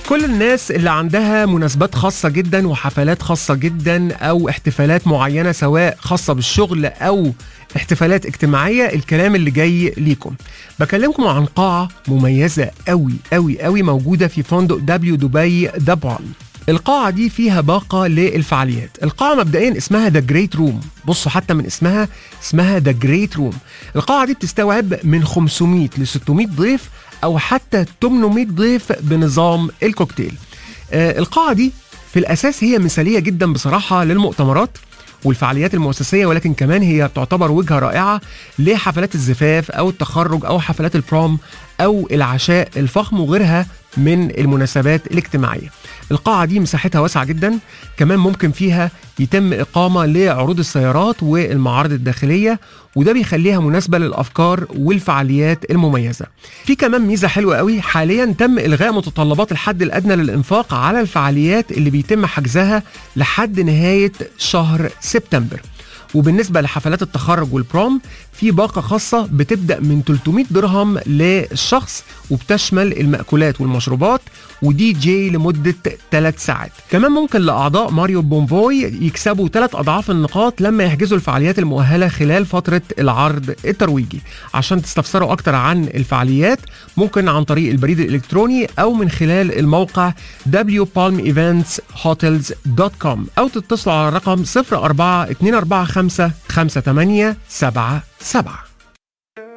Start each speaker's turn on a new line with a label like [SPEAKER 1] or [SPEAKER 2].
[SPEAKER 1] كل الناس اللي عندها مناسبات خاصة جدا وحفلات خاصة جدا أو احتفالات معينة سواء خاصة بالشغل أو احتفالات اجتماعية الكلام اللي جاي ليكم بكلمكم عن قاعة مميزة قوي قوي قوي موجودة في فندق دبليو دبي دبران القاعة دي فيها باقة للفعاليات القاعة مبدئيا اسمها ذا جريت روم بصوا حتى من اسمها اسمها ذا جريت روم القاعة دي بتستوعب من 500 ل 600 ضيف او حتى 800 ضيف بنظام الكوكتيل آه القاعة دي في الاساس هي مثالية جدا بصراحة للمؤتمرات والفعاليات المؤسسيه ولكن كمان هي تعتبر وجهه رائعه لحفلات الزفاف او التخرج او حفلات البروم او العشاء الفخم وغيرها من المناسبات الاجتماعيه. القاعه دي مساحتها واسعه جدا، كمان ممكن فيها يتم اقامه لعروض السيارات والمعارض الداخليه وده بيخليها مناسبه للافكار والفعاليات المميزه. في كمان ميزه حلوه قوي حاليا تم الغاء متطلبات الحد الادنى للانفاق على الفعاليات اللي بيتم حجزها لحد نهايه شهر سبتمبر. وبالنسبه لحفلات التخرج والبروم في باقه خاصه بتبدا من 300 درهم للشخص وبتشمل المأكولات والمشروبات ودي جي لمده 3 ساعات كمان ممكن لاعضاء ماريو بومبوي يكسبوا 3 اضعاف النقاط لما يحجزوا الفعاليات المؤهله خلال فتره العرض الترويجي عشان تستفسروا اكتر عن الفعاليات ممكن عن طريق البريد الالكتروني او من خلال الموقع wpalmeeventshotels.com او تتصلوا على الرقم 04 245 5877